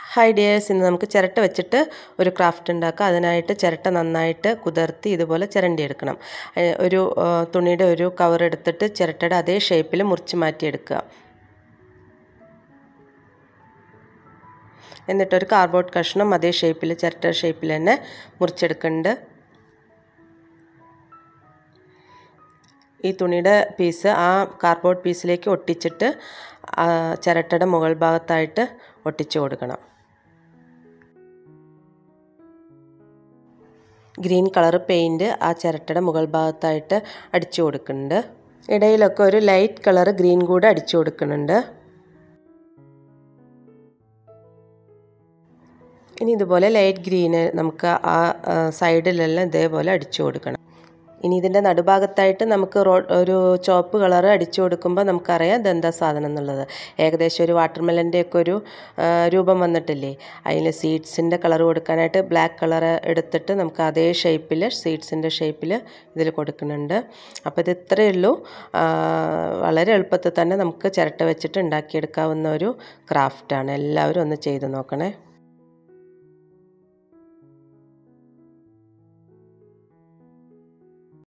hi dears ഇന്ന് നമുക്ക് ചിരട്ട വെച്ചിട്ട് ഒരു ക്രാഫ്റ്റ് ഉണ്ടാക്കാം അതിനായിട്ട് ചിരട്ട നന്നായിട്ട് കുതിർത്തി ഇതുപോലെ ചിരണ്ടിയെടുക്കണം ഏഹ് ഒരു ആ, തുണിയുടെ ഒരു കവർ എടുത്തിട്ട് ചിരട്ടയുടെ അതേ ഷേപ്പിൽ മുറിച്ച് മാറ്റിയെടുക്കുക എന്നിട്ടൊരു കാർഡ്ബോർഡ് കഷ്ണം അതേ ഷേപ്പിൽ ചിരട്ട ഷേപ്പിൽ തന്നെ മുറിച്ചെടുക്കുന്നുണ്ട് ഈ തുണിയുടെ പീസ് ആ കാർഡ്ബോർഡ് പീസിലേക്ക് ഒട്ടിച്ചിട്ട് ആ ചിരട്ടയുടെ മുകൾ ഭാഗത്തായിട്ട് ഒട്ടിച്ചു കൊടുക്കണം ഗ്രീൻ കളർ പെയിൻറ്റ് ആ ചിരട്ടയുടെ മുകൾ ഭാഗത്തായിട്ട് അടിച്ചു കൊടുക്കുന്നുണ്ട് ഇടയിലൊക്കെ ഒരു ലൈറ്റ് കളർ ഗ്രീൻ കൂടെ അടിച്ചു കൊടുക്കുന്നുണ്ട് ഇനി ഇതുപോലെ ലൈറ്റ് ഗ്രീന് നമുക്ക് ആ ആ, സൈഡിലെല്ലാം ഇതേപോലെ അടിച്ചു കൊടുക്കണം ഇനി ഇതിൻ്റെ നടുഭാഗത്തായിട്ട് നമുക്ക് റോ ഒരു ചുവപ്പ് കളർ അടിച്ചു കൊടുക്കുമ്പോൾ നമുക്കറിയാം ഇതെന്താ സാധനം എന്നുള്ളത് ഏകദേശം ഒരു വാട്ടർമെലൻ്റെ ഒക്കെ ഒരു ആ, രൂപം വന്നിട്ടില്ലേ അതിൽ സീഡ്സിൻ്റെ കളർ കൊടുക്കാനായിട്ട് ബ്ലാക്ക് കളർ എടുത്തിട്ട് നമുക്ക് അതേ ഷേപ്പിൽ സീഡ്സിൻ്റെ ഷേപ്പിൽ ഇതിൽ കൊടുക്കുന്നുണ്ട് അപ്പോൾ ഇത് ഇത്രയേ ഉള്ളൂ ആ, വളരെ എളുപ്പത്തിൽ തന്നെ നമുക്ക് ചിരട്ട വെച്ചിട്ട് ഉണ്ടാക്കിയെടുക്കാവുന്ന ഒരു ക്രാഫ്റ്റാണ് എല്ലാവരും ഒന്ന് ചെയ്ത് നോക്കണേ